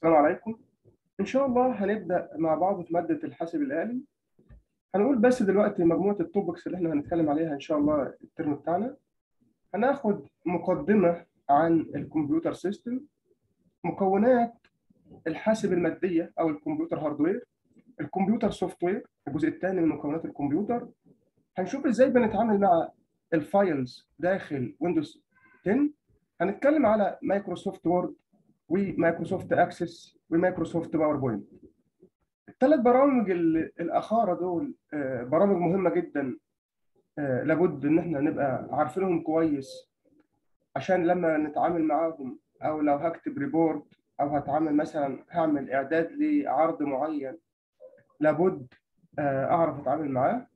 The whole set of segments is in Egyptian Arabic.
السلام عليكم إن شاء الله هنبدأ مع بعض في مادة الحاسب الآلي هنقول بس دلوقتي مجموعة التوبكس اللي احنا هنتكلم عليها إن شاء الله الترم بتاعنا هناخد مقدمة عن الكمبيوتر سيستم مكونات الحاسب المادية أو الكمبيوتر هاردوير الكمبيوتر سوفت وير الجزء الثاني من مكونات الكمبيوتر هنشوف إزاي بنتعامل مع الفايلز داخل ويندوز 10 هنتكلم على مايكروسوفت وورد ومايكروسوفت اكسس ومايكروسوفت باوربوينت الثلاث برامج الاخاره دول برامج مهمه جدا لابد ان احنا نبقى عارفينهم كويس عشان لما نتعامل معاهم او لو هكتب ريبورت او هتعامل مثلا هعمل اعداد لعرض معين لابد اعرف اتعامل معاه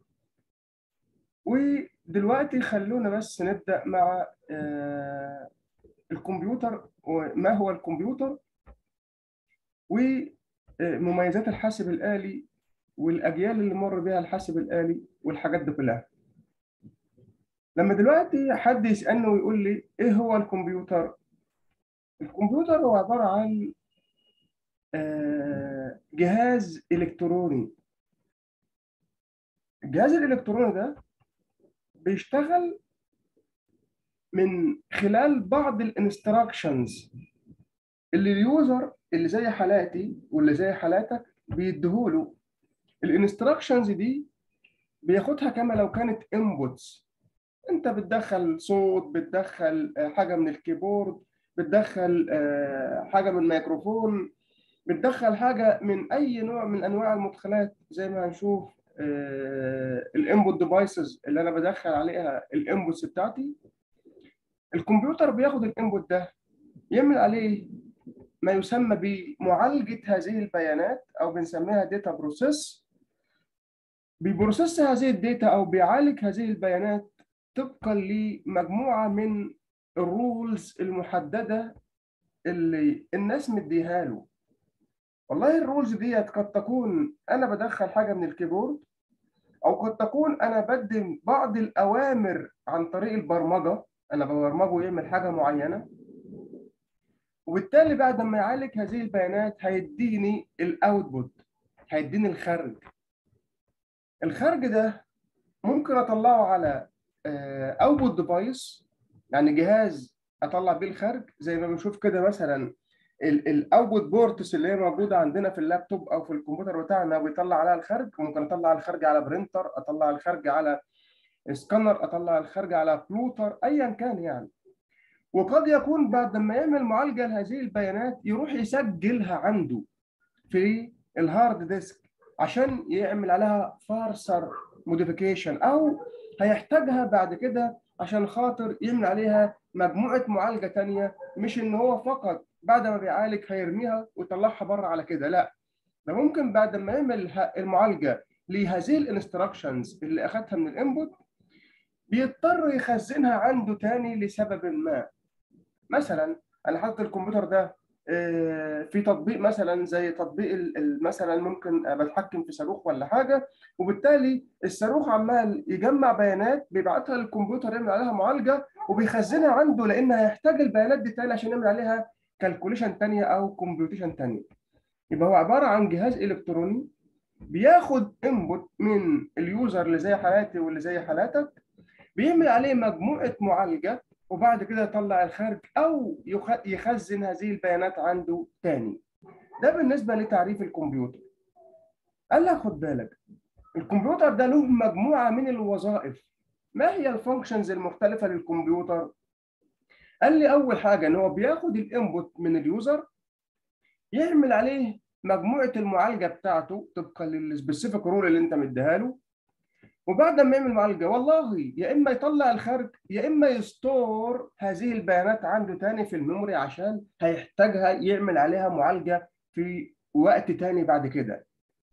ودلوقتي خلونا بس نبدا مع الكمبيوتر وما هو الكمبيوتر ومميزات الحاسب الآلي والأجيال اللي مر بها الحاسب الآلي والحاجات دي كلها لما دلوقتي حد يسألني ويقول لي إيه هو الكمبيوتر؟ الكمبيوتر هو عبارة عن جهاز إلكتروني الجهاز الإلكتروني ده بيشتغل من خلال بعض الانستراكشنز اللي اليوزر اللي زي حالاتي واللي زي حالاتك بيديهوله الانستراكشنز دي بياخدها كما لو كانت انبوتس انت بتدخل صوت بتدخل حاجه من الكيبورد بتدخل حاجه من الميكروفون بتدخل حاجه من اي نوع من انواع المدخلات زي ما هنشوف الانبوت ديفايسز اللي انا بدخل عليها الانبوتس بتاعتي الكمبيوتر بياخد الانبوت ده يعمل عليه ما يسمى بمعالجة هذه البيانات أو بنسميها داتا بروسيس بيبروسيس هذه الداتا أو بيعالج هذه البيانات طبقا لمجموعة من الرولز المحددة اللي الناس مديها له والله الرولز ديت قد تكون أنا بدخل حاجة من الكيبورد أو قد تكون أنا بدي بعض الأوامر عن طريق البرمجة انا ببرمجه يعمل حاجه معينه وبالتالي بعد ما يعالج هذه البيانات هيديني الاوتبوت هيديني الخرج الخرج ده ممكن اطلعه على اوتبوت ديفايس يعني جهاز اطلع بيه الخرج زي ما بنشوف كده مثلا الاوتبوت بورتس اللي هي موجوده عندنا في اللابتوب او في الكمبيوتر بتاعنا بيطلع عليها الخرج ممكن اطلع الخرج على برينتر اطلع الخرج على سكانر اطلع الخارج على بلوتر ايا كان يعني وقد يكون بعد ما يعمل معالجه لهذه البيانات يروح يسجلها عنده في الهارد ديسك عشان يعمل عليها فارسر موديفيكيشن او هيحتاجها بعد كده عشان خاطر يعمل عليها مجموعه معالجه ثانيه مش ان هو فقط بعد ما بيعالج هيرميها ويطلعها بره على كده لا ده ممكن بعد ما يعمل المعالجه لهذه الانستراكشنز اللي اخذها من الانبوت بيضطر يخزنها عنده تاني لسبب ما مثلا انا حاطط الكمبيوتر ده في تطبيق مثلا زي تطبيق مثلا ممكن بتحكم في صاروخ ولا حاجه وبالتالي الصاروخ عمال يجمع بيانات بيبعتها للكمبيوتر يعمل عليها معالجه وبيخزنها عنده لان هيحتاج البيانات دي تاني عشان يعمل عليها كالكوليشن ثانيه او كومبيوتيشن ثانيه يبقى هو عباره عن جهاز الكتروني بياخد انبوت من اليوزر اللي زي حالاتي واللي زي حالاتك بيعمل عليه مجموعة معالجة وبعد كده يطلع الخارج أو يخزن هذه البيانات عنده تاني ده بالنسبة لتعريف الكمبيوتر قال لك خد بالك الكمبيوتر ده له مجموعة من الوظائف ما هي الفانكشنز المختلفة للكمبيوتر؟ قال لي أول حاجة إن هو بياخد الانبوت من اليوزر يعمل عليه مجموعة المعالجة بتاعته طبقا للسبيسيفيك رول اللي أنت مديها له وبعد ما يعمل معالجه والله يا اما يطلع الخارج يا اما يستور هذه البيانات عنده تاني في الميموري عشان هيحتاجها يعمل عليها معالجه في وقت تاني بعد كده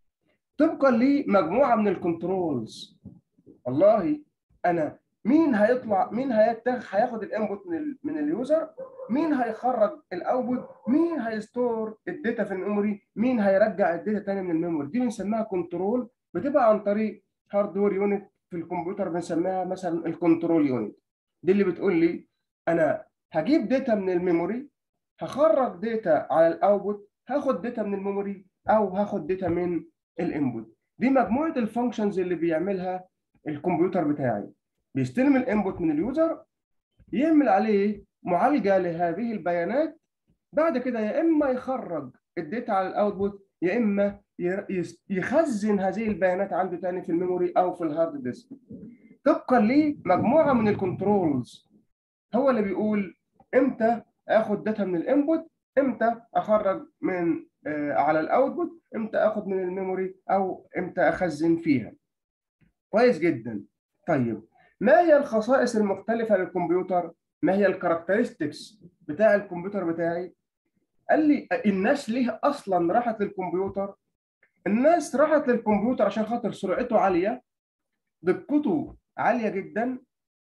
طبقا لمجموعه من الكنترولز والله انا مين هيطلع مين هيتخ هياخد الانبوت من ال من اليوزر مين هيخرج الاوتبوت مين هيستور الداتا في الميموري مين هيرجع الداتا تاني من الميموري دي بنسميها كنترول بتبقى عن طريق هاردوير يونت في الكمبيوتر بنسميها مثلا الكنترول يونت دي اللي بتقول لي انا هجيب داتا من الميموري هخرج داتا على الاوتبوت هاخد داتا من الميموري او هاخد داتا من الانبوت دي مجموعه الفانكشنز اللي بيعملها الكمبيوتر بتاعي بيستلم الانبوت من اليوزر يعمل عليه معالجه لهذه البيانات بعد كده يا اما يخرج الداتا على الاوتبوت يا اما يخزن هذه البيانات عنده تاني في الميموري او في الهارد ديسك طبقا لمجموعه من الكنترولز هو اللي بيقول امتى اخد داتا من الانبوت امتى اخرج من آه على الاوتبوت امتى اخد من الميموري او امتى اخزن فيها كويس جدا طيب ما هي الخصائص المختلفه للكمبيوتر ما هي الكاركترستكس بتاع الكمبيوتر بتاعي قال لي الناس ليه اصلا راحت للكمبيوتر الناس راحت للكمبيوتر عشان خاطر سرعته عاليه دقته عاليه جدا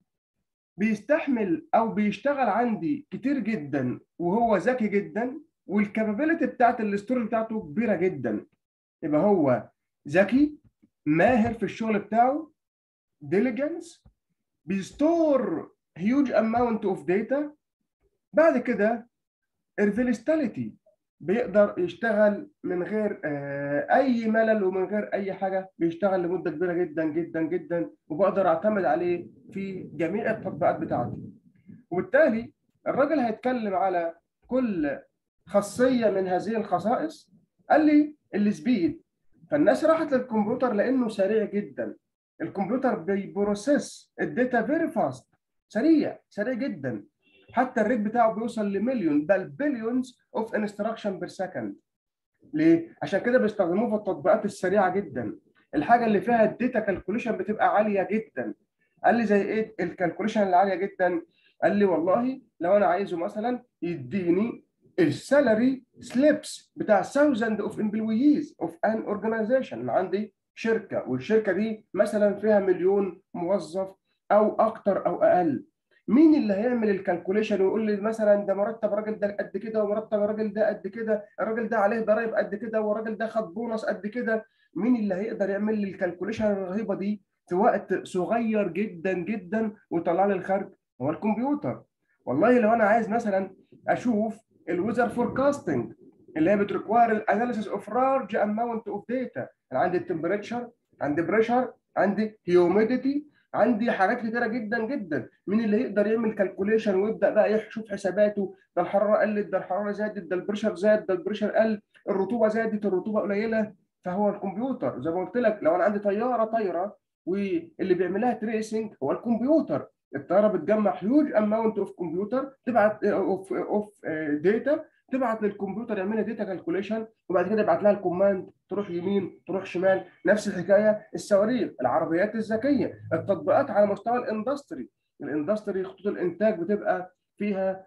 بيستحمل او بيشتغل عندي كتير جدا وهو ذكي جدا والكابابيلتي بتاعت الاستورج بتاعته كبيره جدا يبقى هو ذكي ماهر في الشغل بتاعه ديليجنس بيستور هيوج اماونت اوف داتا بعد كده الفيلستاليتي بيقدر يشتغل من غير اي ملل ومن غير اي حاجه بيشتغل لمده كبيره جدا جدا جدا وبقدر اعتمد عليه في جميع التطبيقات بتاعتي وبالتالي الراجل هيتكلم على كل خاصيه من هذه الخصائص قال لي السبيد فالناس راحت للكمبيوتر لانه سريع جدا الكمبيوتر بيبروسيس الداتا فيري فاست سريع سريع جدا حتى الريت بتاعه بيوصل لمليون بل بليونز اوف انستراكشن بير سكند ليه؟ عشان كده بيستخدموه في التطبيقات السريعه جدا الحاجه اللي فيها الداتا كالكوليشن بتبقى عاليه جدا قال لي زي ايه الكالكوليشن اللي عاليه جدا قال لي والله لو انا عايزه مثلا يديني السالري سليبس بتاع 1000 اوف امبلويز اوف ان اورجانيزيشن عندي شركه والشركه دي مثلا فيها مليون موظف او اكتر او اقل مين اللي هيعمل الكالكوليشن ويقول لي مثلا ده مرتب الراجل ده قد كده ومرتب الراجل ده قد كده الراجل ده عليه ضرايب قد كده والراجل ده خد بونص قد كده مين اللي هيقدر يعمل لي الكالكوليشن الرهيبه دي في وقت صغير جدا جدا ويطلع لي الخارج هو الكمبيوتر والله لو انا عايز مثلا اشوف الويزر فوركاستنج اللي هي بتريكواير الاناليسيس اوف لارج اماونت اوف داتا انا عندي التمبريتشر عندي بريشر عندي هيوميديتي عندي حاجات كتيره جدا جدا مين اللي يقدر يعمل كالكوليشن ويبدا بقى يشوف حساباته ده الحراره قلت ده الحراره زادت ده البريشر زاد ده البريشر قل الرطوبه زادت الرطوبه قليله فهو الكمبيوتر زي ما قلت لك لو انا عندي طياره طايره واللي بيعملها تريسنج هو الكمبيوتر الطياره بتجمع هيوج اماونت اوف كمبيوتر تبعت اوف اوف داتا تبعت للكمبيوتر يعمل لها داتا كالكوليشن وبعد كده يبعت لها الكوماند تروح يمين تروح شمال نفس الحكايه الصواريخ العربيات الذكيه التطبيقات على مستوى الاندستري الاندستري خطوط الانتاج بتبقى فيها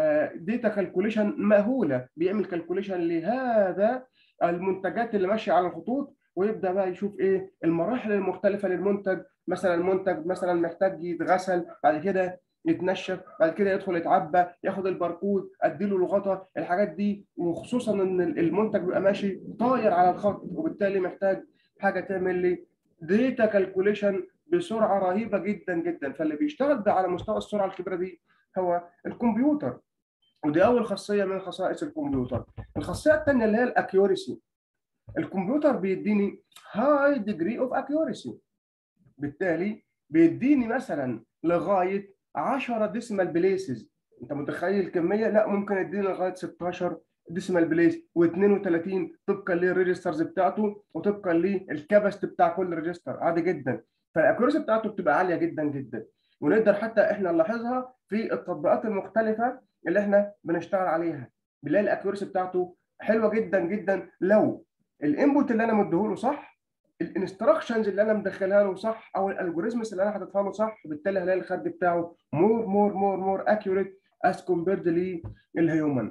داتا كالكوليشن مهوله بيعمل كالكوليشن لهذا المنتجات اللي ماشيه على الخطوط ويبدا بقى يشوف ايه المراحل المختلفه للمنتج مثلا المنتج مثلا محتاج يتغسل بعد كده يتنشف بعد كده يدخل يتعبى ياخد الباركود اديله الغطا الحاجات دي وخصوصا ان المنتج بيبقى ماشي طاير على الخط وبالتالي محتاج حاجه تعمل لي داتا كالكوليشن بسرعه رهيبه جدا جدا فاللي بيشتغل ده على مستوى السرعه الكبيره دي هو الكمبيوتر ودي اول خاصيه من خصائص الكمبيوتر الخاصيه الثانيه اللي هي الاكيوريسي الكمبيوتر بيديني هاي ديجري اوف اكيوريسي بالتالي بيديني مثلا لغايه 10 ديسيمال بليسز انت متخيل الكميه لا ممكن يديني لغايه 16 ديسيمال بليس و32 طبقا للريجسترز بتاعته وطبقا للكابست بتاع كل ريجستر عادي جدا فالاكيوريسي بتاعته بتبقى عاليه جدا جدا ونقدر حتى احنا نلاحظها في التطبيقات المختلفه اللي احنا بنشتغل عليها بنلاقي الاكيوريسي بتاعته حلوه جدا جدا لو الانبوت اللي انا مديهوله صح الانستراكشنز اللي انا مدخلها له صح او الالجوريزمز اللي انا حاططها له صح بالتالي هلاقي الخد بتاعه مور مور مور مور اكيوريت از كومبيرد للهيومن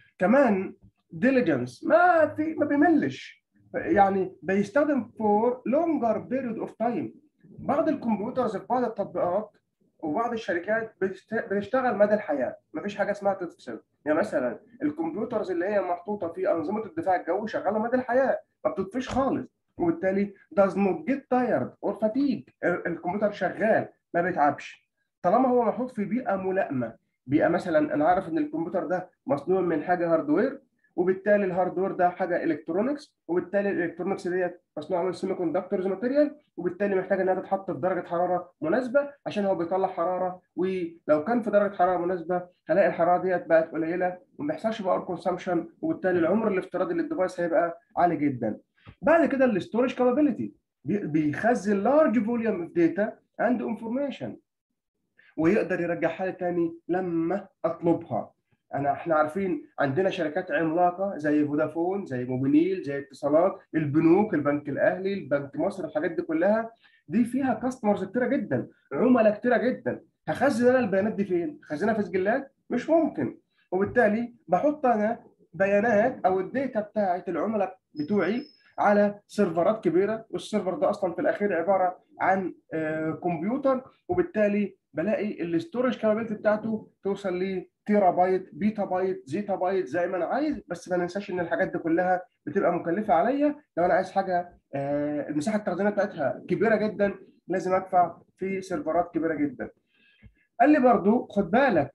كمان ديليجنس ما في ما بيملش يعني بيستخدم فور لونجر بيريود اوف تايم بعض الكمبيوترز في بعض التطبيقات وبعض الشركات بتشتغل مدى الحياه ما فيش حاجه اسمها تتفصل يعني مثلا الكمبيوترز اللي هي محطوطه في انظمه الدفاع الجوي شغاله مدى الحياه ما بتطفيش خالص وبالتالي does not get tired or fatigue الكمبيوتر شغال ما بيتعبش طالما هو محطوط في بيئه ملائمه بيئه مثلا انا عارف ان الكمبيوتر ده مصنوع من حاجه هاردوير وبالتالي الهاردوير ده حاجه الكترونكس وبالتالي الالكترونكس ديت مصنوعه من سيمي كوندكتورز ماتيريال وبالتالي محتاج انها تتحط في درجه حراره مناسبه عشان هو بيطلع حراره ولو كان في درجه حراره مناسبه هلاقي الحراره ديت بقت قليله وما بيحصلش باور كونسامشن وبالتالي العمر الافتراضي للديفايس هيبقى عالي جدا. بعد كده الاستورج كابابيلتي بيخزن لارج فوليوم اوف داتا اند انفورميشن ويقدر يرجعها لي تاني لما اطلبها انا احنا عارفين عندنا شركات عملاقه زي فودافون زي موبينيل زي اتصالات البنوك البنك الاهلي البنك مصر الحاجات دي كلها دي فيها كاستمرز كتيره جدا عملاء كتيره جدا هخزن انا البيانات دي فين؟ هخزنها في سجلات؟ مش ممكن وبالتالي بحط انا بيانات او الداتا بتاعت العملاء بتوعي على سيرفرات كبيره والسيرفر ده اصلا في الاخير عباره عن كمبيوتر وبالتالي بلاقي الاستورج كابابيلتي بتاعته توصل ل تيرا بايت بيتا بايت زيتا بايت زي ما انا عايز بس ما ننساش ان الحاجات دي كلها بتبقى مكلفه عليا لو انا عايز حاجه المساحه التخزينيه بتاعتها كبيره جدا لازم ادفع في سيرفرات كبيره جدا. قال لي برضو خد بالك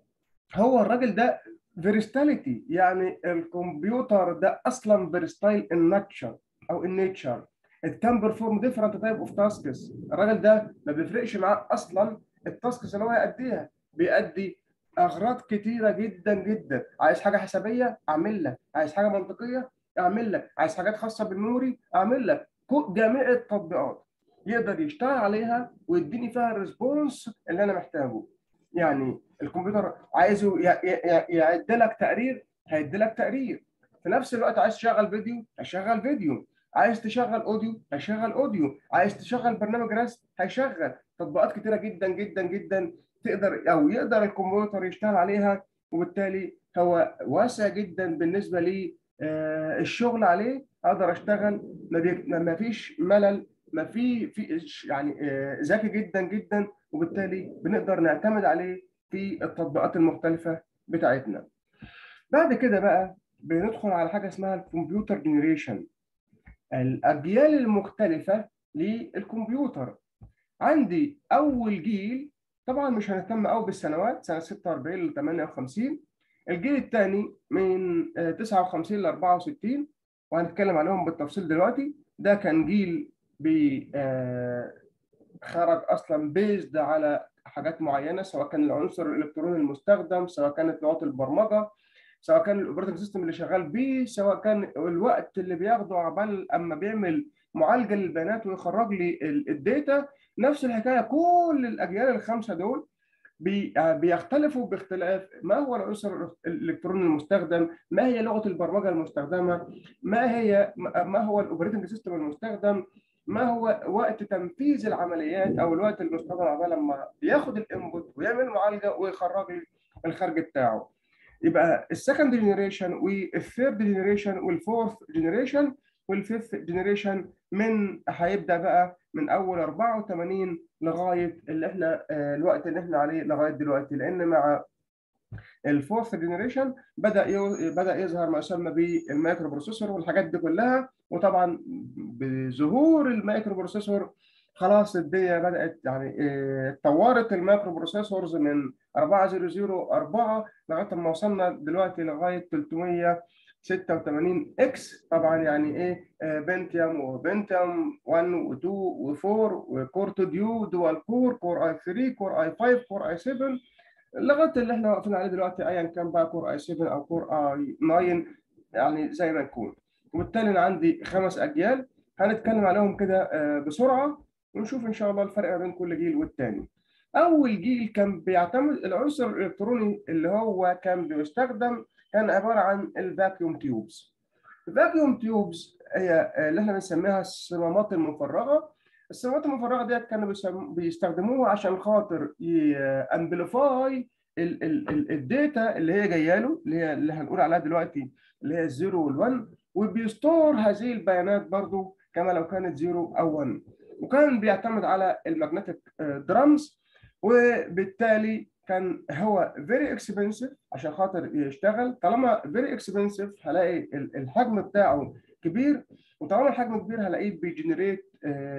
هو الراجل ده فيرستاليتي يعني الكمبيوتر ده اصلا فيرستايل ان ناتشر او ان نيتشر it can perform different type of tasks الراجل ده ما بيفرقش معاه اصلا التاسكس اللي هو هيأديها بيأدي اغراض كتيره جدا جدا عايز حاجه حسابيه اعمل لك عايز حاجه منطقيه اعمل لك عايز حاجات خاصه بالميموري اعمل لك جميع التطبيقات يقدر يشتغل عليها ويديني فيها الريسبونس اللي انا محتاجه يعني الكمبيوتر عايزه يعد لك تقرير هيدي لك تقرير في نفس الوقت عايز تشغل فيديو هيشغل فيديو عايز تشغل اوديو هيشغل اوديو عايز تشغل برنامج رسم هيشغل تطبيقات كتيره جدا جدا جدا تقدر او يقدر الكمبيوتر يشتغل عليها وبالتالي هو واسع جدا بالنسبه لي الشغل عليه اقدر اشتغل ما فيش ملل ما في في يعني ذكي جدا جدا وبالتالي بنقدر نعتمد عليه في التطبيقات المختلفه بتاعتنا. بعد كده بقى بندخل على حاجه اسمها الكمبيوتر جنريشن الاجيال المختلفه للكمبيوتر عندي اول جيل طبعا مش هنهتم قوي بالسنوات سنه 46 ل 58 الجيل الثاني من 59 ل 64 وهنتكلم عليهم بالتفصيل دلوقتي ده كان جيل بي خرج اصلا بيزد على حاجات معينه سواء كان العنصر الالكتروني المستخدم سواء كانت لغات البرمجه سواء كان الاوبريتنج سيستم اللي شغال بيه سواء كان الوقت اللي بياخده عبال اما بيعمل معالجه للبيانات ويخرج لي الداتا نفس الحكايه كل الاجيال الخمسه دول بيختلفوا باختلاف ما هو العنصر الالكتروني المستخدم ما هي لغه البرمجه المستخدمه ما هي ما هو الاوبريتنج سيستم المستخدم ما هو وقت تنفيذ العمليات او الوقت المستخدم عبال لما ياخد الانبوت ويعمل معالجه ويخرج لي الخرج بتاعه يبقى السكند جنريشن والثيرد جنريشن والفورث جنريشن والفيفث جنريشن من هيبدا بقى من اول 84 لغايه اللي احنا الوقت اللي احنا عليه لغايه دلوقتي لان مع الفورث جنريشن بدا بدا يظهر ما يسمى بالمايكرو بروسيسور والحاجات دي كلها وطبعا بظهور المايكرو بروسيسور خلاص الدنيا بدات يعني اتطورت المايكرو بروسيسورز من 4004 لغايه ما وصلنا دلوقتي لغايه 386 اكس طبعا يعني ايه بنتيوم وبنتيوم 1 و2 و4 وكور 2 ديو دوال كور كور اي 3 كور اي 5 كور اي 7 لغايه اللي احنا واقفين عليه دلوقتي ايا كان بقى كور اي 7 او كور اي 9 يعني زي ما يكون وبالتالي انا عندي خمس اجيال هنتكلم عليهم كده بسرعه ونشوف ان شاء الله الفرق ما بين كل جيل والتاني. اول جيل كان بيعتمد العنصر الالكتروني اللي هو كان بيستخدم كان عباره عن الفاكيوم تيوبز. الفاكيوم تيوبز هي اللي احنا بنسميها الصمامات المفرغه. الصمامات المفرغه ديت كانوا بيستخدموها عشان خاطر امبليفاي الداتا اللي هي جايه له اللي هي اللي هنقول عليها دلوقتي اللي هي الزيرو والون وبيستور هذه البيانات برضو كما لو كانت زيرو او 1 وكان بيعتمد على الماجنتيك درامز وبالتالي كان هو فيري اكسبنسيف عشان خاطر يشتغل طالما فيري اكسبنسيف هلاقي الحجم بتاعه كبير وطالما الحجم كبير هلاقيه بيجنريت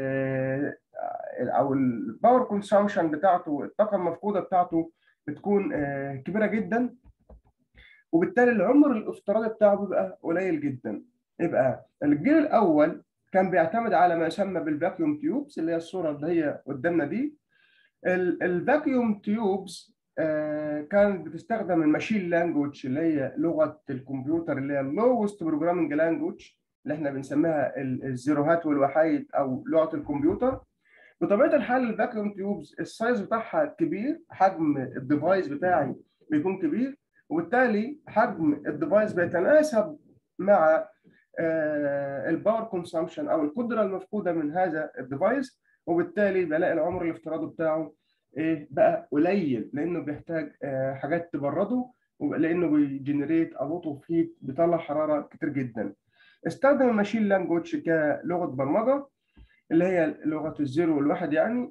او الباور كونسامشن بتاعته الطاقه المفقوده بتاعته بتكون كبيره جدا وبالتالي العمر الافتراضي بتاعه بيبقى قليل جدا يبقى الجيل الاول كان بيعتمد على ما يسمى بالفاكيوم تيوبس اللي هي الصوره اللي هي قدامنا دي الفاكيوم تيوبس كانت بتستخدم الماشين لانجوج اللي هي لغه الكمبيوتر اللي هي اللوست بروجرامنج لانجوج اللي احنا بنسميها الزيروهات والوحايد او لغه الكمبيوتر بطبيعه الحال الفاكيوم تيوبز السايز بتاعها كبير حجم الديفايس بتاعي بيكون كبير وبالتالي حجم الديفايس بيتناسب مع الباور كونسامشن او القدره المفقوده من هذا الديفايس وبالتالي بلاقي العمر الافتراضي بتاعه ايه بقى قليل لانه بيحتاج حاجات تبرده لانه بيجنريت الوت اوف هيت بيطلع حراره كتير جدا استخدم الماشين لانجوج كلغه برمجه اللي هي لغه الزيرو والواحد يعني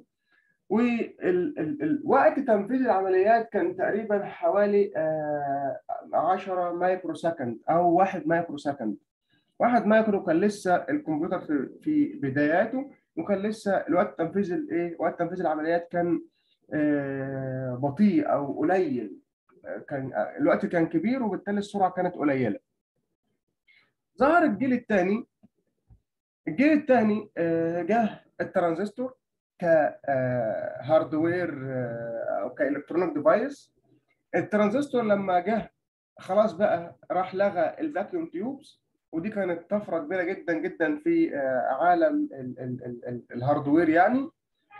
ووقت تنفيذ العمليات كان تقريبا حوالي 10 مايكرو سكند او 1 مايكرو سكند واحد مايكرو كان لسه الكمبيوتر في في بداياته وكان لسه الوقت تنفيذ الايه وقت تنفيذ العمليات كان بطيء او قليل كان الوقت كان كبير وبالتالي السرعه كانت قليله ظهر الجيل الثاني الجيل الثاني جه الترانزستور كهاردوير او كالكترونيك ديفايس الترانزستور لما جه خلاص بقى راح لغى الفاكيوم تيوبس ودي كانت طفره كبيره جدا جدا في عالم الهاردوير يعني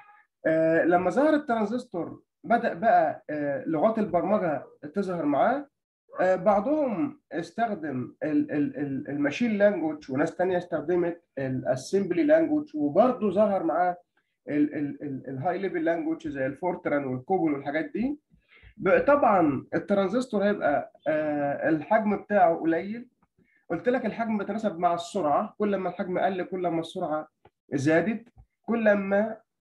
لما ظهر الترانزستور بدا بقى لغات البرمجه تظهر معاه بعضهم استخدم الماشين لانجوج وناس تانية استخدمت الاسمبلي لانجوج وبرضه ظهر معاه الهاي ليفل لانجوج زي الفورتران والكوبل والحاجات دي طبعا الترانزستور هيبقى الحجم بتاعه قليل قلت لك الحجم بيتناسب مع السرعه كل ما الحجم قل كل ما السرعه زادت كل ما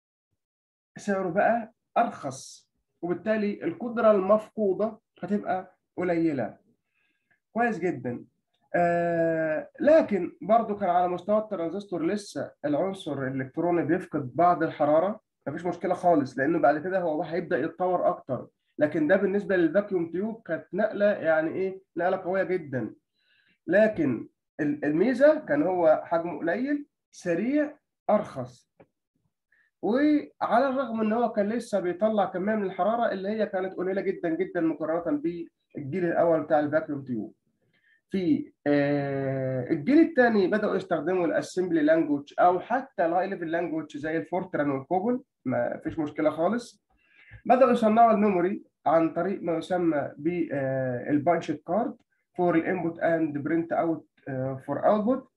سعره بقى ارخص وبالتالي القدره المفقوده هتبقى قليله كويس جدا آه لكن برضو كان على مستوى الترانزستور لسه العنصر الالكتروني بيفقد بعض الحراره مفيش مشكله خالص لانه بعد كده هو هيبدا يتطور اكتر لكن ده بالنسبه للفاكيوم تيوب كانت نقله يعني ايه نقله قويه جدا لكن الميزه كان هو حجمه قليل سريع ارخص وعلى الرغم ان هو كان لسه بيطلع كميه من الحراره اللي هي كانت قليله جدا جدا مقارنه بالجيل الاول بتاع الفاكيوم تيوب في الجيل الثاني بداوا يستخدموا الاسمبلي لانجوج او حتى الهاي ليفل لانجوج زي الفورتران والكوبل ما فيش مشكله خالص بداوا يصنعوا الميموري عن طريق ما يسمى بالبانش كارد فور الانبوت اند برنت اوت فور اوتبوت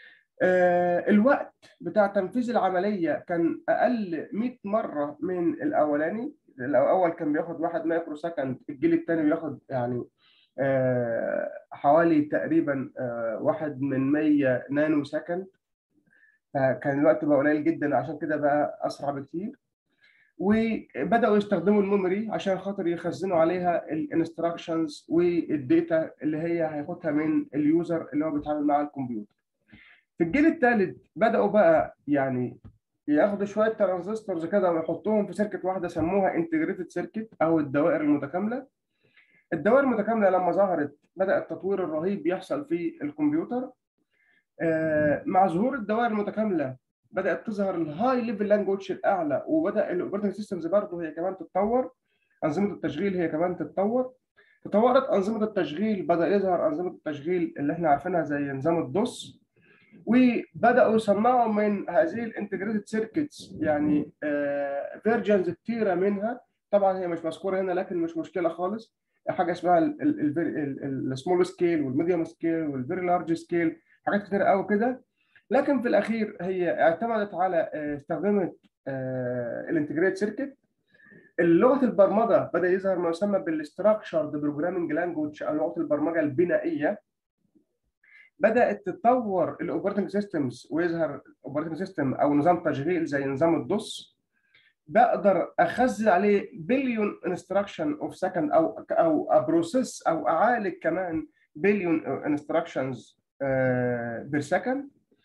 الوقت بتاع تنفيذ العمليه كان اقل 100 مره من الاولاني الاول كان بياخد 1 مايكرو سكند الجيل الثاني بياخد يعني حوالي تقريبا واحد من 100 نانو سكند فكان الوقت بقى قليل جدا عشان كده بقى اسرع بكتير وبداوا يستخدموا الميموري عشان خاطر يخزنوا عليها الانستراكشنز والداتا اللي هي هياخدها من اليوزر اللي هو بيتعامل مع الكمبيوتر في الجيل الثالث بداوا بقى يعني ياخدوا شويه ترانزستورز كده ويحطوهم في سيركت واحده سموها انتجريتد سيركت او الدوائر المتكامله الدوائر المتكامله لما ظهرت بدا التطوير الرهيب يحصل في الكمبيوتر مع ظهور الدوائر المتكامله بدات تظهر الهاي ليفل لانجوج الاعلى وبدا الاوبريتنج سيستمز برضه هي كمان تتطور انظمه التشغيل هي كمان تتطور تطورت انظمه التشغيل بدا يظهر انظمه التشغيل اللي احنا عارفينها زي نظام الدوس وبداوا يصنعوا من هذه الانتجريتد سيركتس يعني فيرجنز كتيره منها طبعا هي مش مذكوره هنا لكن مش مشكله خالص حاجه اسمها السمول سكيل والميديوم سكيل والفيري لارج سكيل حاجات كتير قوي كده لكن في الاخير هي اعتمدت على استخدمت الانتجريت سيركت لغه البرمجه بدا يظهر ما يسمى بالاستراكشرد بروجرامنج لانجوج او لغه البرمجه البنائيه بدات تتطور الاوبريتنج سيستمز ويظهر اوبريتنج سيستم او نظام تشغيل زي نظام الدوس بقدر اخزن عليه بليون انستراكشن اوف سكند او او ابروسيس او اعالج كمان بليون انستراكشنز بير سكند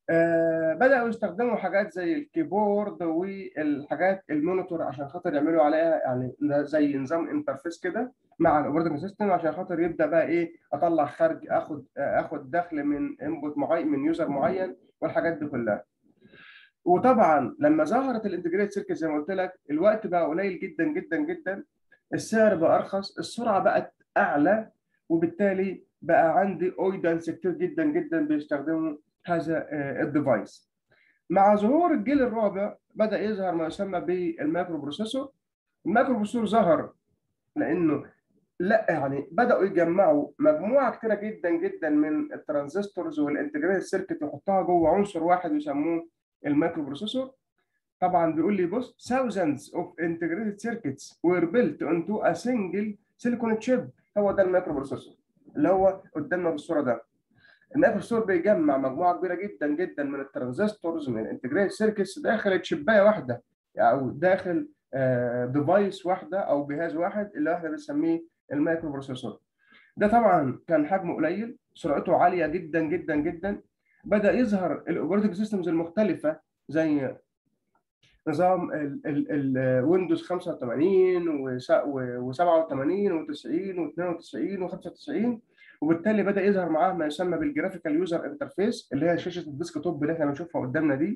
آه بدأوا يستخدموا حاجات زي الكيبورد والحاجات المونيتور عشان خاطر يعملوا عليها يعني زي نظام انترفيس كده مع الاوبريتنج سيستم عشان خاطر يبدا بقى ايه اطلع خارج اخد اخد دخل من انبوت معين من يوزر معين والحاجات دي كلها. وطبعا لما ظهرت الانتجريت سيركت زي ما قلت لك الوقت بقى قليل جدا جدا جدا السعر بقى ارخص السرعه بقت اعلى وبالتالي بقى عندي اودنس كتير جدا جدا بيستخدموا هذا الديفايس مع ظهور الجيل الرابع بدا يظهر ما يسمى بالمايكرو بروسيسور المايكرو بروسيسور ظهر لانه لا يعني بداوا يجمعوا مجموعه كتيره جدا جدا من الترانزستورز والانتجريتد سيركت يحطها جوه عنصر واحد يسموه المايكرو بروسيسور طبعا بيقول لي بص thousands of integrated circuits were built into a single silicon chip هو ده المايكرو بروسيسور اللي هو قدامنا في الصوره ده المايكرو بروسيسور بيجمع مجموعه كبيره جدا جدا من الترانزستورز من الانتجريتد سيركتس داخل تشيبايه واحده او داخل ديفايس واحده او جهاز واحد اللي احنا بنسميه المايكرو بروسيسور ده طبعا كان حجمه قليل سرعته عاليه جدا جدا جدا بدا يظهر الاوبريتنج سيستمز المختلفه زي نظام الويندوز 85 و87 و90 و92 و95 وبالتالي بدا يظهر معاه ما يسمى بالجرافيكال يوزر انترفيس اللي هي شاشه الديسك توب اللي احنا بنشوفها قدامنا دي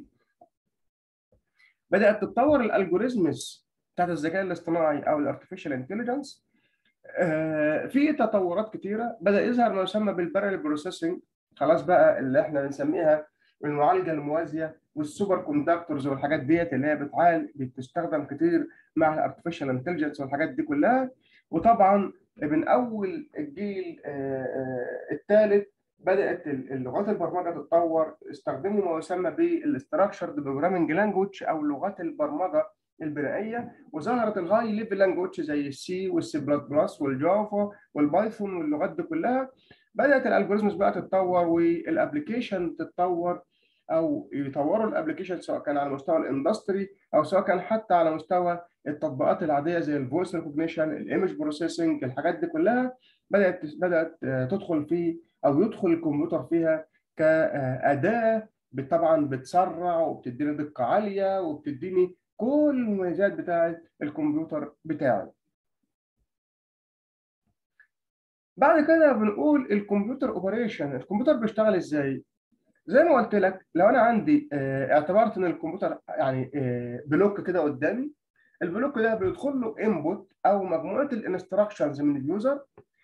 بدات تتطور الالجوريزمز بتاعت الذكاء الاصطناعي او الارتفيشال انتليجنس في تطورات كتيره بدا يظهر ما يسمى بالبارل بروسيسنج خلاص بقى اللي احنا بنسميها المعالجه الموازيه والسوبر كوندكتورز والحاجات ديت اللي هي بتعال بتستخدم كتير مع الارتفيشال انتليجنس والحاجات دي كلها وطبعا من اول الجيل الثالث بدات لغات البرمجه تتطور استخدموا ما يسمى بالاستراكشرد بروجرامنج لانجوج او لغات البرمجه البنائيه وظهرت الهاي ليفل لانجوج زي السي والسي بلس بلس والجافا والبايثون واللغات دي كلها بدات الالجوريزمز بقى تتطور والابلكيشن تتطور او يطوروا الابلكيشن سواء كان على مستوى الاندستري او سواء كان حتى على مستوى التطبيقات العاديه زي الفويس ريكوجنيشن الايمج بروسيسنج الحاجات دي كلها بدات بدات تدخل في او يدخل الكمبيوتر فيها كاداه طبعا بتسرع وبتديني دقه عاليه وبتديني كل المميزات بتاعه الكمبيوتر بتاعي بعد كده بنقول الكمبيوتر اوبريشن الكمبيوتر بيشتغل ازاي زي ما قلت لك لو انا عندي اعتبرت ان الكمبيوتر يعني بلوك كده قدامي البلوك ده بيدخل له انبوت او مجموعه الانستراكشنز من اليوزر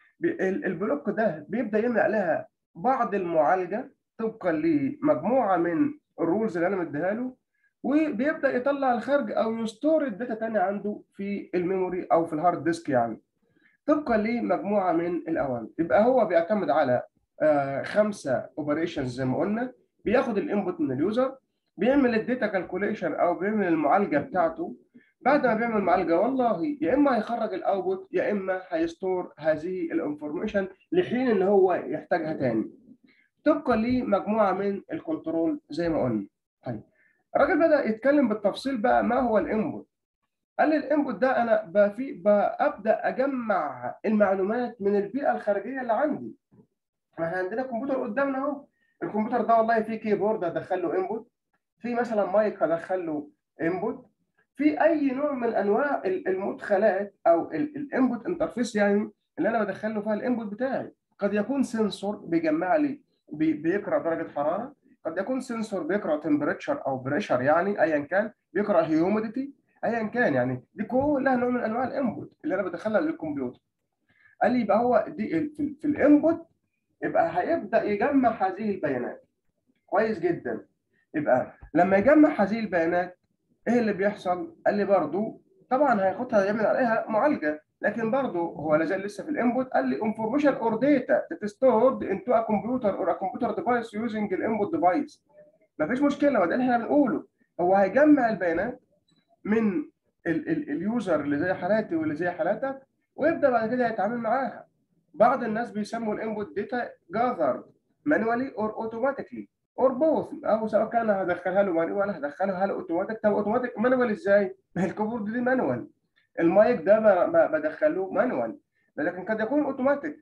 البلوك ده بيبدا يعمل عليها بعض المعالجه طبقا لمجموعه من الرولز اللي انا مديها له وبيبدا يطلع الخارج او يستور الداتا تاني عنده في الميموري او في الهارد ديسك يعني طبقا لمجموعه من الاوامر يبقى هو بيعتمد على آه خمسه اوبريشنز زي ما قلنا بياخد الانبوت من اليوزر بيعمل الداتا كالكوليشن او بيعمل المعالجه بتاعته بعد ما بيعمل معالجه والله يا اما هيخرج الاوتبوت يا اما هيستور هذه الانفورميشن لحين ان هو يحتاجها تاني طبقا لمجموعه من الكنترول زي ما قلنا طيب الراجل بدا يتكلم بالتفصيل بقى ما هو الانبوت قال لي الانبوت ده انا بفي ببدا اجمع المعلومات من البيئه الخارجيه اللي عندي احنا عندنا كمبيوتر قدامنا اهو الكمبيوتر ده والله فيه كيبورد ادخل له انبوت في مثلا مايك ادخل له انبوت في اي نوع من انواع المدخلات او الانبوت انترفيس يعني اللي انا بدخل له فيها الانبوت بتاعي قد يكون سنسور بيجمع لي بيقرا درجه حراره قد يكون سنسور بيقرا تمبريتشر او بريشر يعني ايا كان بيقرا هيوميديتي ايا كان يعني دي كلها نوع من انواع الانبوت اللي انا بدخلها للكمبيوتر قال لي يبقى هو دي في, في الانبوت يبقى هيبدا يجمع هذه البيانات كويس جدا يبقى لما يجمع هذه البيانات ايه اللي بيحصل؟ قال لي برضو طبعا هياخدها يعمل عليها معالجه لكن برضو هو لا زال لسه في الانبوت قال لي information or data that is stored into a computer or a computer device using the input device مفيش مشكله وده اللي احنا بنقوله هو هيجمع البيانات من ال ال اليوزر اللي زي حالاتي واللي زي حالاتك ويبدا بعد كده يتعامل معاها بعض الناس بيسموا الانبوت داتا gathered manually or automatically اور بوث او سواء كان هدخلها له مانوال هدخلها له اوتوماتيك طب اوتوماتيك مانوال ازاي؟ ما هي الكيبورد دي مانوال المايك ده بدخله مانوال لكن قد يكون اوتوماتيك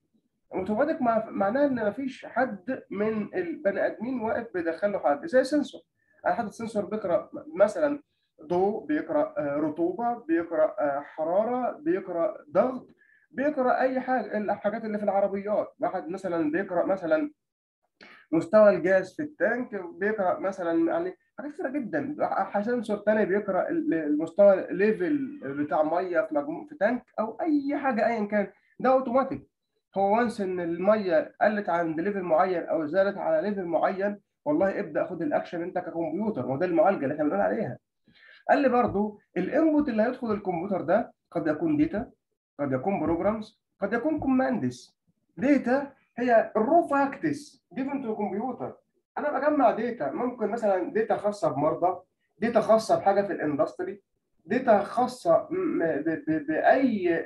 اوتوماتيك معناها ان مفيش حد من البني ادمين واقف بيدخل له حاجه زي سنسور انا حاطط سنسور بيقرا مثلا ضوء بيقرا رطوبه بيقرا حراره بيقرا ضغط بيقرا اي حاجه الحاجات اللي في العربيات واحد مثلا بيقرا مثلا مستوى الجاز في التانك بيقرا مثلا يعني حاجات كتيره جدا سنسور تاني بيقرا المستوى ليفل بتاع ميه في مجموع في تانك او اي حاجه ايا كان ده اوتوماتيك هو وانس ان الميه قلت عند ليفل معين او زادت على ليفل معين والله ابدا خد الاكشن انت ككمبيوتر وده المعالجه اللي احنا بنقول عليها قال لي برضو الانبوت اللي هيدخل الكمبيوتر ده قد يكون داتا قد يكون بروجرامز قد يكون كوماندز داتا هي الرو فاكتس جيفن تو كمبيوتر انا بجمع داتا ممكن مثلا داتا خاصه بمرضى داتا خاصه بحاجه في الاندستري داتا خاصه باي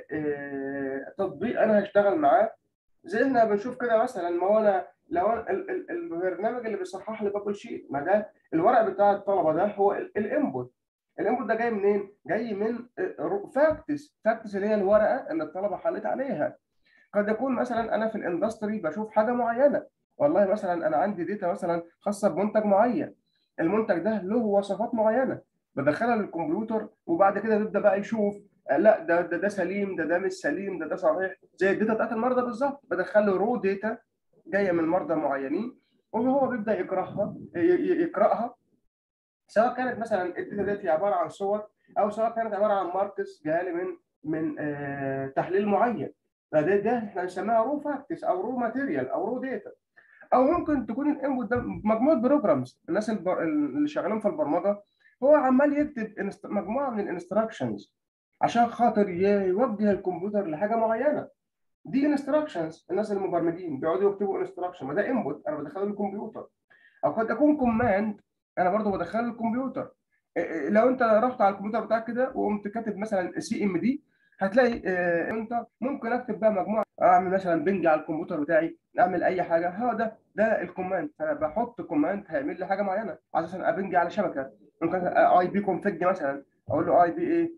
تطبيق انا هشتغل معاه زي احنا بنشوف كده مثلا ما هو انا لو البرنامج اللي بيصحح لي بابل شيت ما ده الورق بتاع الطلبه ده هو الانبوت الانبوت ده جاي منين؟ جاي من فاكتس فاكتس اللي هي الورقه اللي الطلبه حلت عليها قد يكون مثلا انا في الاندستري بشوف حاجه معينه والله مثلا انا عندي داتا مثلا خاصه بمنتج معين المنتج ده له وصفات معينه بدخلها للكمبيوتر وبعد كده بيبدا بقى يشوف لا ده ده ده سليم ده ده مش سليم ده ده صحيح زي الداتا بتاعت المرضى بالظبط بدخل له رو داتا جايه من مرضى معينين وهو بيبدا يقراها يقراها سواء كانت مثلا الداتا ديت عباره عن صور او سواء كانت عباره عن ماركس جايه لي من من آه تحليل معين فده ده احنا بنسميها رو فاكتس او رو ماتيريال او رو داتا او ممكن تكون الانبوت ده مجموعه بروجرامز الناس اللي شغالين في البرمجه هو عمال يكتب مجموعه من الانستراكشنز عشان خاطر يوجه الكمبيوتر لحاجه معينه دي انستراكشنز الناس المبرمجين بيقعدوا يكتبوا انستراكشن ما ده انبوت انا بدخله الكمبيوتر او قد يكون كوماند انا برضه بدخله الكمبيوتر لو انت رحت على الكمبيوتر بتاعك كده وقمت كاتب مثلا سي ام دي هتلاقي انت ممكن اكتب بقى مجموعه اعمل مثلا بنج على الكمبيوتر بتاعي اعمل اي حاجه هو ده ده الكوماند انا بحط كوماند هيعمل لي حاجه معينه عشان ابنج على شبكه ممكن اي بي كونفج مثلا اقول له اي بي ايه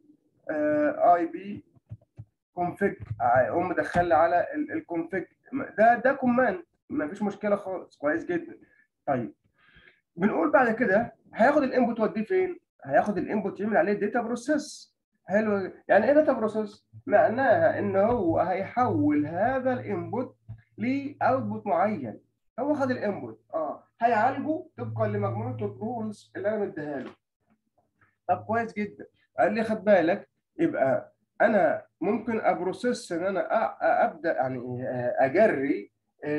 اي بي كونفج اقوم مدخل لي على الكونفج ده ده كوماند ما فيش مشكله خالص كويس جدا طيب بنقول بعد كده هياخد الانبوت يوديه فين؟ هياخد الانبوت يعمل عليه داتا بروسيس حلو يعني ايه داتا بروسيس؟ معناها ان هو هيحول هذا الانبوت لاوتبوت معين هو خد الانبوت اه هيعالجه طبقا لمجموعه الرولز اللي انا مديها له طب كويس جدا قال لي خد بالك يبقى انا ممكن ابروسيس ان انا ابدا يعني اجري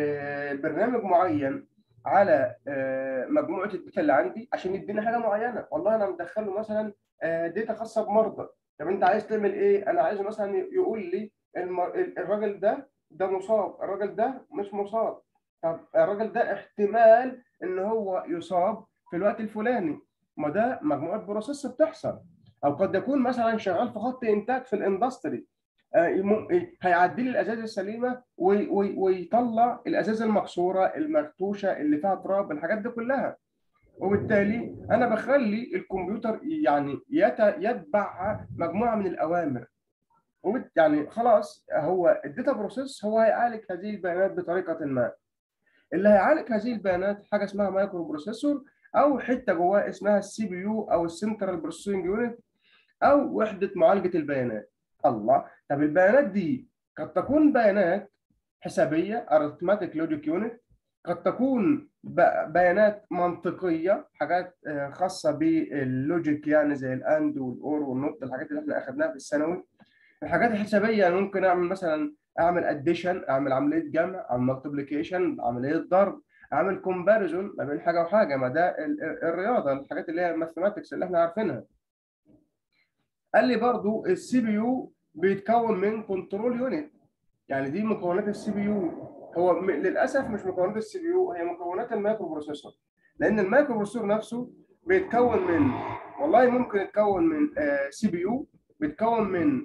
برنامج معين على مجموعه الداتا اللي عندي عشان يديني حاجه معينه والله انا مدخله مثلا داتا خاصه بمرضى طب انت عايز تعمل ايه انا عايزه مثلا يقول لي الراجل ده ده مصاب الراجل ده مش مصاب طب الراجل ده احتمال ان هو يصاب في الوقت الفلاني ما ده مجموعه بروسيس بتحصل او قد يكون مثلا شغال في خط انتاج في الاندستري هيعدي لي الازاز السليمه ويطلع الازاز المكسوره المرتوشه اللي فيها تراب الحاجات دي كلها وبالتالي انا بخلي الكمبيوتر يعني يتبع مجموعه من الاوامر يعني خلاص هو الداتا بروسيس هو هيعالج هذه البيانات بطريقه ما اللي هيعالج هذه البيانات حاجه اسمها مايكرو بروسيسور او حته جواه اسمها السي بي يو او السنترال بروسيسنج يونت او وحده معالجه البيانات الله طب البيانات دي قد تكون بيانات حسابيه arithmetic logic unit قد تكون بيانات منطقيه حاجات خاصه باللوجيك يعني زي الاند والاور والنوت الحاجات اللي احنا اخذناها في الثانوي الحاجات الحسابيه ممكن اعمل مثلا اعمل اديشن اعمل عمليه جمع اعمل مالتيبليكيشن عمليه ضرب اعمل كومباريزون ما بين حاجه وحاجه ما ده الرياضه الحاجات اللي هي الماثيماتكس اللي احنا عارفينها قال لي برضو السي بي يو بيتكون من كنترول يونت يعني دي مكونات السي بي يو هو للاسف مش مكونات السي بي يو هي مكونات المايكرو بروسيسور لان المايكرو بروسيسور نفسه بيتكون من والله ممكن يتكون من سي بي يو بيتكون من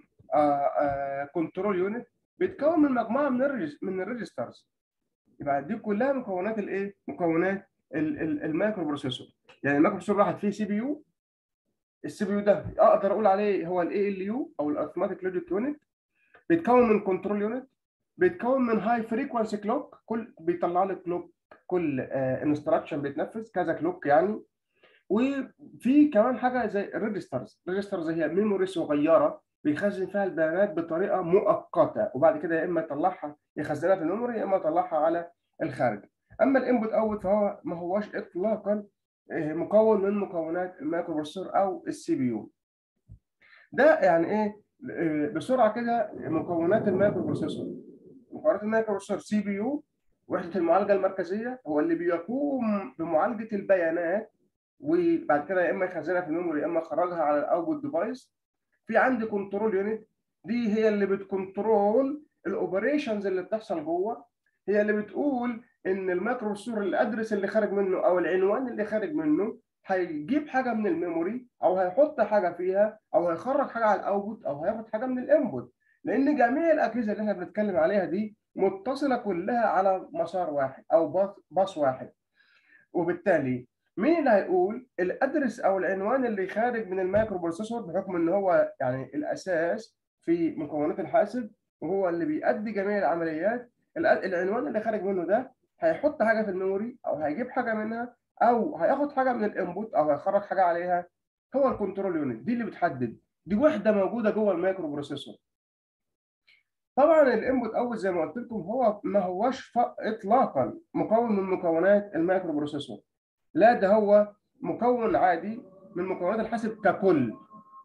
كنترول يونت بيتكون من مجموعه من الريجس من الريجسترز يبقى دي كلها مكونات الايه؟ مكونات المايكرو بروسيسور يعني المايكرو بروسيسور واحد فيه سي بي يو السي بي يو ده اقدر اقول عليه هو الاي ال يو او الارثماتيك لوجيك يونت بيتكون من كنترول يونت بيتكون من هاي فريكونسي كلوك كل بيطلع لك كلوك كل انستراكشن بيتنفذ كذا كلوك يعني وفي كمان حاجه زي الريجسترز الريجسترز هي ميموري صغيره بيخزن فيها البيانات بطريقه مؤقته وبعد كده يا اما يطلعها يخزنها في الميموري يا اما يطلعها على الخارج اما الانبوت اوت فهو ما هوش اطلاقا مكون من مكونات المايكرو بروسيسور او السي بي يو ده يعني ايه بسرعه كده مكونات المايكرو بروسيسور مكونات المايكرو بروسيسور سي بي يو وحده المعالجه المركزيه هو اللي بيقوم بمعالجه البيانات وبعد كده يا اما يخزنها في الميموري يا اما يخرجها على الاوتبوت ديفايس في عندي كنترول يونت دي هي اللي بتكنترول الاوبريشنز اللي بتحصل جوه هي اللي بتقول ان المايكرو بروسيسور الادرس اللي خارج منه او العنوان اللي خارج منه هيجيب حاجه من الميموري او هيحط حاجه فيها او هيخرج حاجه على الاوتبوت او هياخد حاجه من الانبوت لان جميع الاجهزه اللي احنا بنتكلم عليها دي متصله كلها على مسار واحد او باص واحد وبالتالي مين اللي هيقول الادرس او العنوان اللي خارج من المايكرو بروسيسور بحكم ان هو يعني الاساس في مكونات الحاسب وهو اللي بيؤدي جميع العمليات العنوان اللي خارج منه ده هيحط حاجه في الميموري او هيجيب حاجه منها او هياخد حاجه من الانبوت او هيخرج حاجه عليها هو الكنترول يونت دي اللي بتحدد دي وحده موجوده جوه المايكرو بروسيسور طبعا الانبوت اوت زي ما قلت لكم هو ما هوش اطلاقا مكون من مكونات المايكرو بروسيسور لا ده هو مكون عادي من مكونات الحاسب ككل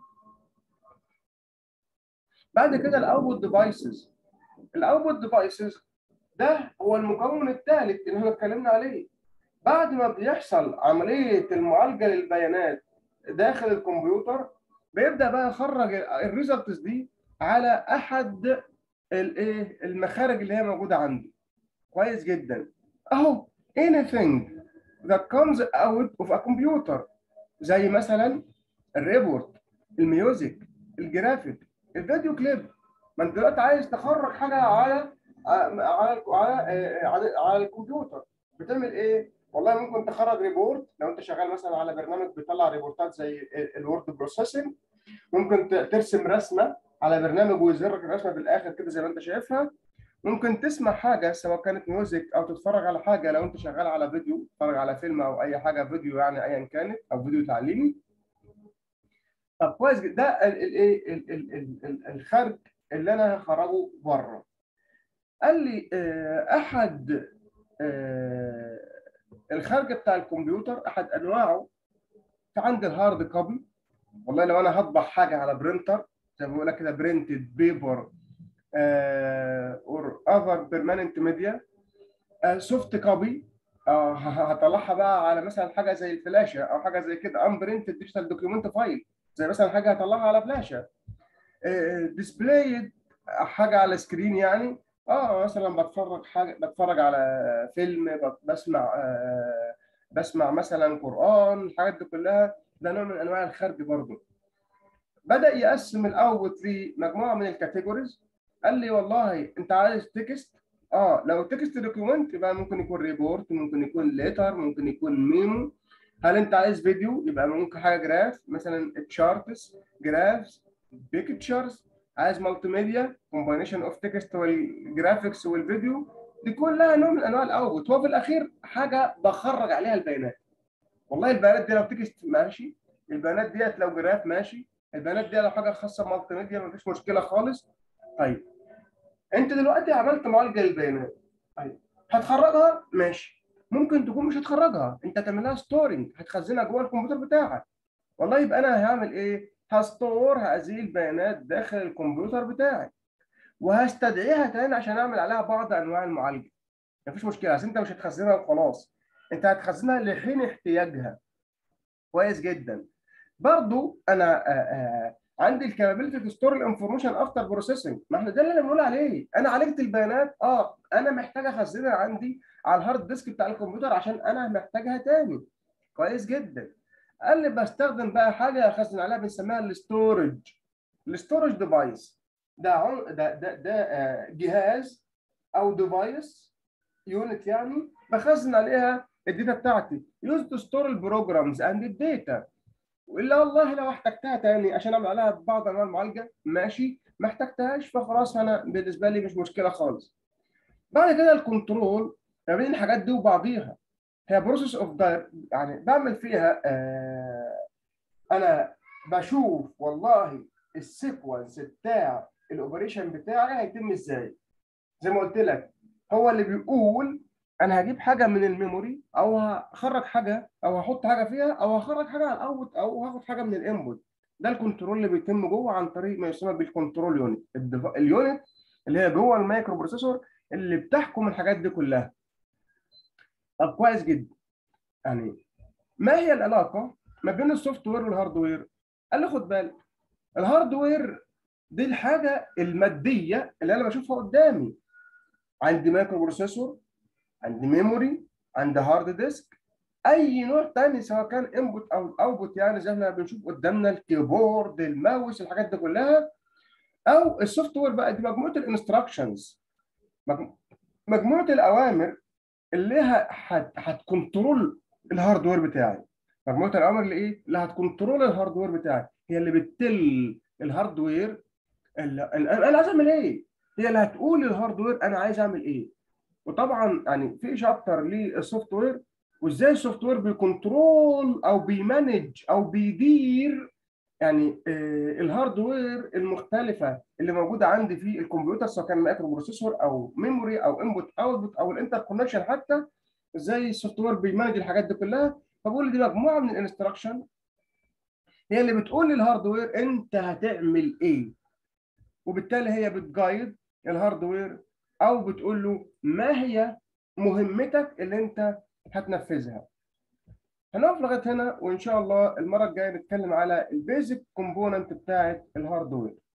بعد كده الاوتبوت ديفايسز الاوتبوت ديفايسز ده هو المكون الثالث اللي احنا اتكلمنا عليه بعد ما بيحصل عمليه المعالجه للبيانات داخل الكمبيوتر بيبدا بقى يخرج الريزلتس دي على احد الايه المخارج اللي هي موجوده عندي كويس جدا اهو anything that comes out of a computer زي مثلا الريبورت الميوزك الجرافيك الفيديو كليب ما انت دلوقتي عايز تخرج حاجه على على على على, على الكمبيوتر بتعمل ايه؟ والله ممكن تخرج ريبورت لو انت شغال مثلا على برنامج بيطلع ريبورتات زي الوورد بروسيسنج ممكن ترسم رسمه على برنامج ويظهر لك الرسمه في الاخر كده زي ما انت شايفها ممكن تسمع حاجه سواء كانت ميوزك او تتفرج على حاجه لو انت شغال على فيديو تتفرج على فيلم او اي حاجه فيديو يعني ايا كانت او فيديو تعليمي طب كويس ده الايه الخرج اللي انا هخرجه بره قال لي احد الخارج بتاع الكمبيوتر احد انواعه في عندي الهارد كوبي والله لو انا هطبع حاجه على برينتر زي ما بيقول لك كده برينتد بيبر اور اذر بيرمننت ميديا سوفت كوبي هطلعها بقى على مثلا حاجه زي الفلاشه او حاجه زي كده ان برنتد ديجيتال دوكيومنت فايل زي مثلا حاجه هطلعها على فلاشه ديسبلاي حاجه على سكرين يعني اه مثلا بتفرج حاجه بتفرج على فيلم بسمع آه بسمع مثلا قران الحاجات دي كلها ده نوع من انواع الخرج برضه بدا يقسم الاوت لمجموعه من الكاتيجوريز قال لي والله انت عايز تكست اه لو تكست دوكيومنت يبقى ممكن يكون ريبورت ممكن يكون ليتر ممكن يكون ميمو هل انت عايز فيديو يبقى ممكن حاجه جراف مثلا تشارتس جرافز بيكتشرز عايز مالتي ميديا كومباينيشن اوف تكست والجرافيكس والفيديو دي كلها نوع من انواع الاوتبوت وفي الاخير حاجه بخرج عليها البيانات والله البيانات دي لو تكست ماشي البيانات ديت لو جراف ماشي البيانات دي لو حاجه خاصه بمالتي ميديا مفيش مشكله خالص طيب انت دلوقتي عملت معالجه للبيانات طيب هتخرجها ماشي ممكن تكون مش هتخرجها انت تعمل لها ستورنج هتخزنها جوه الكمبيوتر بتاعك والله يبقى انا هعمل ايه هستور هذه البيانات داخل الكمبيوتر بتاعي وهستدعيها تاني عشان اعمل عليها بعض انواع المعالجه مفيش مشكله بس انت مش هتخزنها وخلاص انت هتخزنها لحين احتياجها كويس جدا برضو انا آآ آآ عندي الكابابيلتي تو ستور الانفورميشن افتر بروسيسنج ما احنا ده اللي بنقول عليه انا عالجت البيانات اه انا محتاج اخزنها عندي على الهارد ديسك بتاع الكمبيوتر عشان انا محتاجها تاني كويس جدا قال لي بستخدم بقى حاجه اخزن عليها بنسميها الاستورج الاستورج ديفايس ده عن... ده ده ده جهاز او ديفايس يونت يعني بخزن عليها الداتا بتاعتي يوز تو ستور البروجرامز اند الداتا والا والله لو احتجتها تاني عشان اعمل عليها بعض انواع المعالجه ماشي ما احتجتهاش فخلاص انا بالنسبه لي مش مشكله خالص بعد كده الكنترول ما بين الحاجات دي وبعضيها هي بروسيس اوف يعني بعمل فيها آه انا بشوف والله السيكونس بتاع الاوبريشن بتاعي هيتم ازاي زي ما قلت لك هو اللي بيقول انا هجيب حاجه من الميموري او هخرج حاجه او هحط حاجه فيها او هخرج حاجه على الاوت او هاخد حاجه من الانبوت ده الكنترول اللي بيتم جوه عن طريق ما يسمى بالكنترول يونت اليونت اللي هي جوه المايكرو بروسيسور اللي بتحكم الحاجات دي كلها طب كويس جدا يعني ما هي العلاقه ما بين السوفت وير والهاردوير قال لي خد بالك الهاردوير دي الحاجه الماديه اللي انا بشوفها قدامي عندي مايكرو بروسيسور عندي ميموري عندي هارد ديسك اي نوع تاني سواء كان انبوت او اوتبوت يعني زي ما بنشوف قدامنا الكيبورد الماوس الحاجات دي كلها او السوفت وير بقى دي مجموعه الانستراكشنز مجموعه الاوامر اللي هتكنترول الهاردوير بتاعي مجموعه الاوامر اللي ايه اللي هتكنترول الهاردوير بتاعي هي اللي بتتل الهاردوير اللي انا عايز اعمل ايه هي اللي هتقول للهاردوير انا عايز اعمل ايه وطبعا يعني في شابتر للسوفت وير وازاي السوفت وير بيكنترول او بيمانج او بيدير يعني آه الهاردوير المختلفه اللي موجوده عندي في الكمبيوتر سواء كان مايكرو بروسيسور او ميموري او انبوت اوتبوت او الانتر كونكشن حتى ازاي السوفت وير بيمانج الحاجات دي كلها فبقول لي دي مجموعه من الانستراكشن هي اللي بتقول للهاردوير انت هتعمل ايه وبالتالي هي بتجايد الهاردوير او بتقول له ما هي مهمتك اللي انت هتنفذها هنقف لغايه هنا وان شاء الله المره الجايه نتكلم على البيزك كومبوننت بتاعه الهاردوير